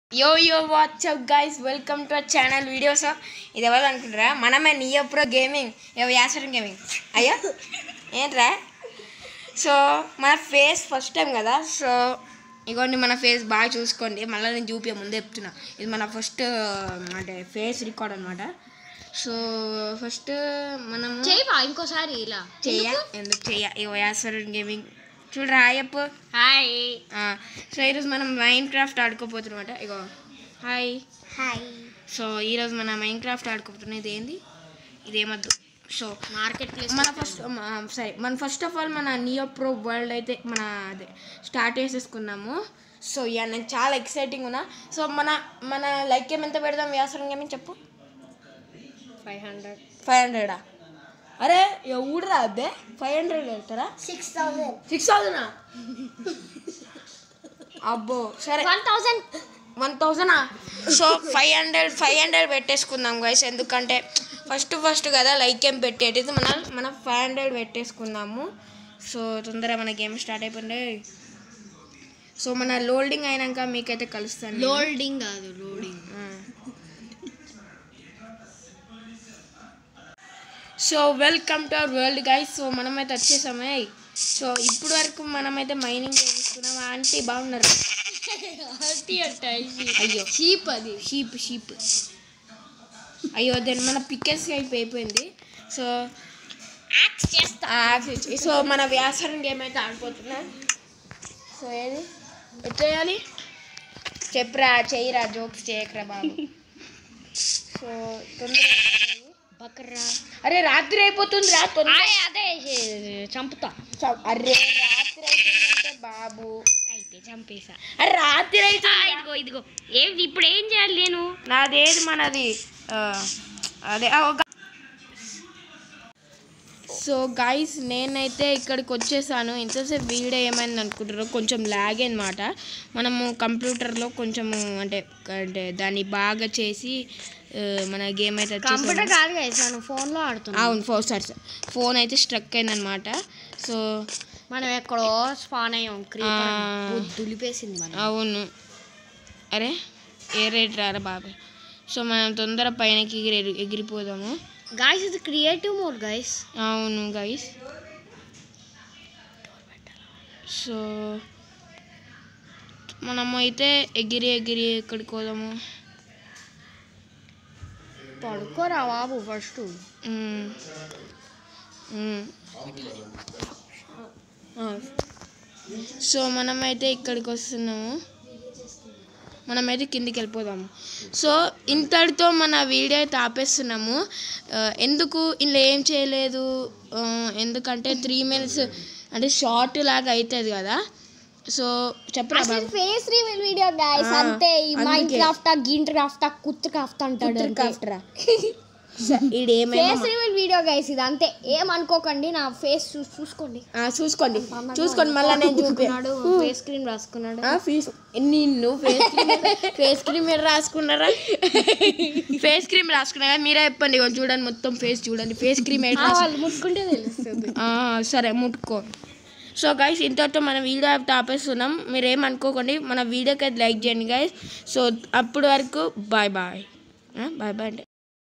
యో yo what's up guys welcome to our channel videos ఇది ఎవరు అనుకుంటారా మనమే నియో ప్రో గేమింగ్ యాసరం గేమింగ్ అయ్యో ఏంట్రా సో మన ఫేస్ ఫస్ట్ టైం కదా సో ఇగోండి మన ఫేస్ బాగా చూసుకోండి మళ్ళీ నేను చూపి ముందే చెప్తున్నా ఇది మన ఫస్ట్ అంటే ఫేస్ రికార్డ్ అనమాట సో ఫస్ట్ మనము చేయవా ఇంకోసారి ఇలా చెయ్య ఎందుకు చెయ్య ఇగో యాసరం గేమింగ్ చూడరా అయ్యప్ప హాయ్ ఆ, సో ఈరోజు మనం మైండ్ క్రాఫ్ట్ ఆడుకోపోతున్నమాట ఇగో హాయ్ హాయ్ సో ఈరోజు మన మైండ్ క్రాఫ్ట్ ఆడుకోపోతున్నాం ఇది ఏంది ఇదేమద్దు సో మార్కెట్ ప్లేస్ మన ఫస్ట్ సరే మన ఫస్ట్ ఆఫ్ ఆల్ మన నియో ప్రో వరల్డ్ అయితే మన అదే స్టార్ట్ చేసేసుకున్నాము సో ఇక నేను చాలా ఎక్సైటింగ్ ఉన్నా సో మన మన లైక్ ఏం ఎంత పెడదాం వ్యాసరం ఏమని చెప్పు ఫైవ్ హండ్రెడ్ ఫైవ్ హండ్రెడా అరే ఊడరా అబ్బే ఫైవ్ హండ్రెడ్ పెడతారా సిక్స్ థౌసండ్ సిక్స్ థౌజండా అబ్బో సరే వన్ థౌసండ్ వన్ థౌజండా so five hundred five hundred పెట్టేసుకుందాం గైస్ ఎందుకంటే ఫస్ట్ ఫస్ట్ కదా లైక్ ఏం పెట్టేది మన మనం ఫైవ్ హండ్రెడ్ పెట్టేసుకుందాము సో తొందరగా మన గేమ్ స్టార్ట్ అయిపోయింది సో మన లోడింగ్ అయినాక మీకైతే కలుస్తాను లోడింగ్ కాదు loading so welcome to our world guys so మనమైతే వచ్చేసామే సో ఇప్పుడు వరకు మనమైతే మైనింగ్ చేస్తున్నాం ఆంటీ బాగున్నారు అయ్యో చీప్ అది షీప్ షీప్ అయ్యో దాని మన పికెస్ అయిపోయింది సో ఆ, సో మన వ్యాసరం గేమ్ అయితే ఆడిపోతున్నా సో ఏది ఎట్లా చేయాలి చెప్పరా చెయ్యరా జోక్స్ చేయకరా బాబు సో తొందరగా బకరా అరే రాత్రి అయిపోతుంది రా తొందర అదే చంపుతా చ- అరే రాత్రి అయిపోతుందంటే బాబు అయితే చంపేసా అరే రాత్రి అయితే ఇదిగో ఇదిగో ఏం ఇప్పుడు ఏం చేయాలి నేను నాదేది మనది ఆ, అదే ఆ, ఒక- సో గైస్ నేనైతే ఇక్కడికి వచ్చేసాను ఇంతసేపు వీడియో ఏమైంది అనుకుంటారు కొంచెం లాగ్ అనమాట మనము కంప్యూటర్లో కొంచెము అంటే అంటే దాన్ని బాగా చేసి ఆ, మన గేమ్ అయితే వచ్చేసాము. కంప్యూటర్ కాదు కదా నేను ఫోన్లో ఆడుతున్నా అవును ఫోర్ సార్ ఫోన్ అయితే స్ట్రక్ అయిందనమాట సో మనం ఎక్కడో స్పాన్ అయ్యాం ఆ. క్రీపర్ దులిపేసింది మనం అవును అరే ఏ రేట్ రారా బాబాయ్ సో మనం తొందర పైనకి ఎగిరి ఎగిరిపోదాము గాయస్ ఇది క్రియేటివ్ మోడ్ గాయస్ అవును గైస్ సో మనము అయితే ఎగిరి ఎగిరి ఎక్కడికి పోదాము పడుకోరా బాబు ఫస్ట్ మ్మ్. మ్మ్. ఆ. సో మనమైతే ఇక్కడికి వస్తున్నాము మనమైతే కిందికి వెళ్ళిపోదాము సో ఇంతటితో మన వీడియో అయితే ఆపేస్తున్నాము ఆ, ఎందుకు ఇలా ఏం చేయలేదు ఆ, ఎందుకంటే త్రీ మినిట్స్ అంటే షార్ట్ లాగా అవుతుంది కదా సో చెప్పరా బాబు ఫేస్ రివీల్ వీడియో గైస్ ఆ, అంతే ఈ అందుకే. మైండ్ క్రాఫ్ట్ గింట్ క్రాఫ్ట్ కుత్తు క్రాఫ్ట్ అంటాడు కాఫ్టరా ఈడేమైనా ఫేస్ రివీల్ వీడియో గైస్ ఇది అంతే ఏమనుకోకండి నా ఫేస్ చూసుకోండి ఆ, చూసుకోండి చూసుకోండి మళ్ళీ నేను చూపి ఫేస్ క్రీమ్ రాసుకున్నాడు ఆ, ఫీస్ నిన్ను ఫేస్ క్రీమ్ ఫేస్ క్రీమ్ మీరు రాసుకున్నారా ఫేస్ క్రీమ్ రాసుకున్నారా మీరే చెప్పండి ఇగో చూడండి మొత్తం ఫేస్ చూడండి ఫేస్ క్రీమ్ ఎట్లా రాసు- వాళ్ళు ముట్టుకుంటే తెలుస్తుంది ఆ, సరే ముట్టుకో సో గైస్ ఇంతటితో మన వీడియో అయితే ఆపేస్తున్నాం మీరు ఏమనుకోకండి మన వీడియోకి అయితే లైక్ చేయండి గైస్ సో అప్పటి వరకు బాయ్ బాయ్ బాయ్ బాయ్ అంటే